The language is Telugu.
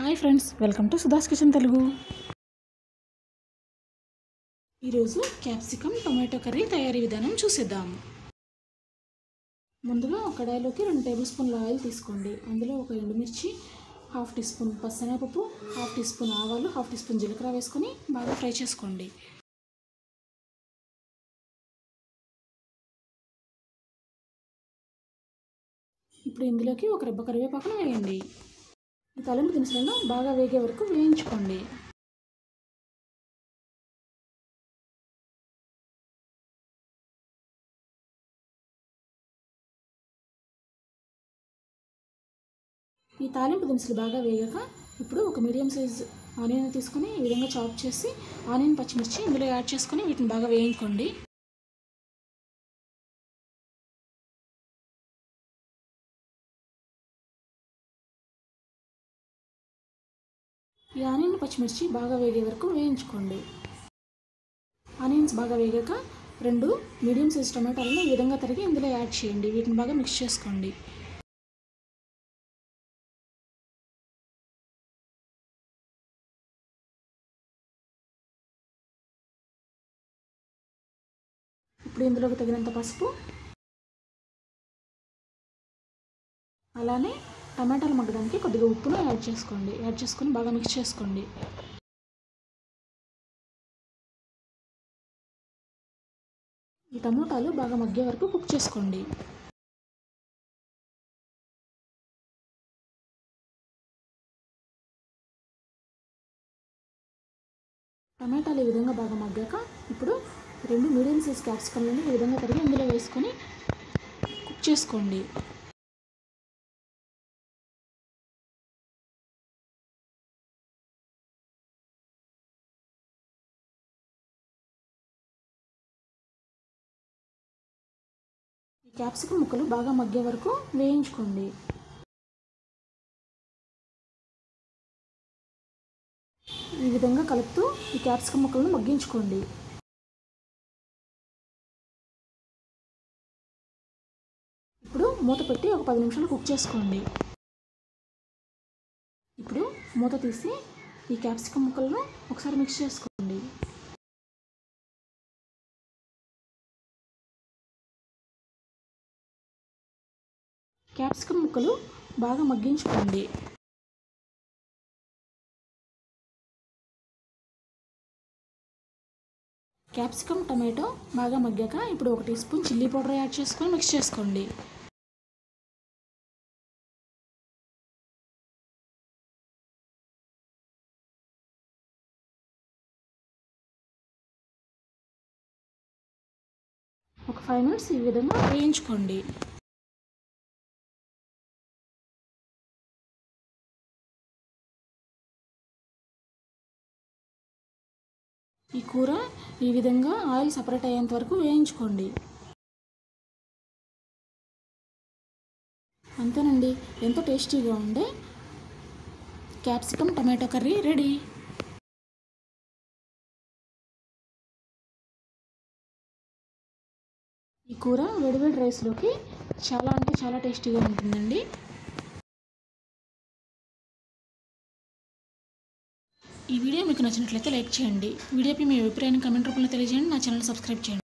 hi friends welcome to Sudha's kitchen Telugu ఈరోజు క్యాప్సికమ్ టొమాటో కర్రీ తయారీ విధానం చూసేద్దాం ముందుగా ఒక కడాయిలోకి రెండు టేబుల్ స్పూన్ల ఆయిల్ తీసుకోండి అందులో ఒక ఎండుమిర్చి హాఫ్ టీ స్పూన్ పచ్చనపప్పు హాఫ్ టీ స్పూన్ ఆవాలు హాఫ్ టీ స్పూన్ జీలకర్ర వేసుకొని బాగా ఫ్రై చేసుకోండి ఇప్పుడు ఇందులోకి ఒక రెబ్బ కరివేపాకును వేయండి ఈ తాలింపు దినుసులను బాగా వేగే వరకు వేయించుకోండి ఈ తాలింపు దినుసులు బాగా వేగాక ఇప్పుడు ఒక మీడియం సైజ్ ఆనియన్ తీసుకొని ఈ విధంగా చాప్ చేసి ఆనియన్ పచ్చిమిర్చి ఇందులో యాడ్ చేసుకొని వీటిని బాగా వేయించుకోండి ఈ ఆనియన్ పచ్చిమిర్చి బాగా వేగే వరకు వేయించుకోండి ఆనియన్స్ బాగా వేగాక రెండు మీడియం సైజ్ టమాటాలను ఈ విధంగా తరిగి ఇందులో యాడ్ చేయండి వీటిని బాగా మిక్స్ చేసుకోండి ఇప్పుడు ఇందులోకి తగినంత పసుపు అలానే టమాటాలు మగ్గడానికి కొద్దిగా ఉప్పును యాడ్ చేసుకోండి యాడ్ చేసుకొని బాగా మిక్స్ చేసుకోండి ఈ టమోటాలు బాగా మగ్గే వరకు కుక్ చేసుకోండి టమాటాలు ఈ విధంగా బాగా మగ్గాక ఇప్పుడు రెండు మీడియం సైజ్ క్యాప్సికమ్లను ఈ విధంగా తరిగి ఇందులో వేసుకొని కుక్ చేసుకోండి ఈ క్యాప్సికం ముక్కలు బాగా మగ్గే వరకు వేయించుకోండి ఈ విధంగా కలుపుతూ ఈ క్యాప్సికం ముక్కలను మగ్గించుకోండి ఇప్పుడు మూత పెట్టి ఒక పది నిమిషాలు కుక్ చేసుకోండి ఇప్పుడు మూత తీసి ఈ క్యాప్సికం ముక్కలను ఒకసారి మిక్స్ చేసుకోండి క్యాప్సికమ్ ముక్కలు బాగా మగ్గించుకోండి క్యాప్సికమ్ టమాటో బాగా మగ్గాక ఇప్పుడు ఒక teaspoon chilli powder add చేసుకొని మిక్స్ చేసుకోండి ఒక ఫైవ్ మినిట్స్ ఈ విధంగా వేయించుకోండి ఈ కూర ఈ విధంగా ఆయిల్ సపరేట్ అయ్యేంత వరకు వేయించుకోండి అంతేనండి ఎంతో టేస్టీగా ఉండే క్యాప్సికమ్ టమాటో కర్రీ రెడీ ఈ కూర వేడివేడి రైస్లోకి చాలా అంటే చాలా టేస్టీగా ఉంటుందండి ఈ వీడియో మీకు నచ్చినట్లయితే లైక్ చేయండి వీడియోపై మీ అభిప్రాయాన్ని కమెంట్ రూపంలో తెలియజేయండి నా ఛానల్ సబ్స్క్రైబ్ చేయండి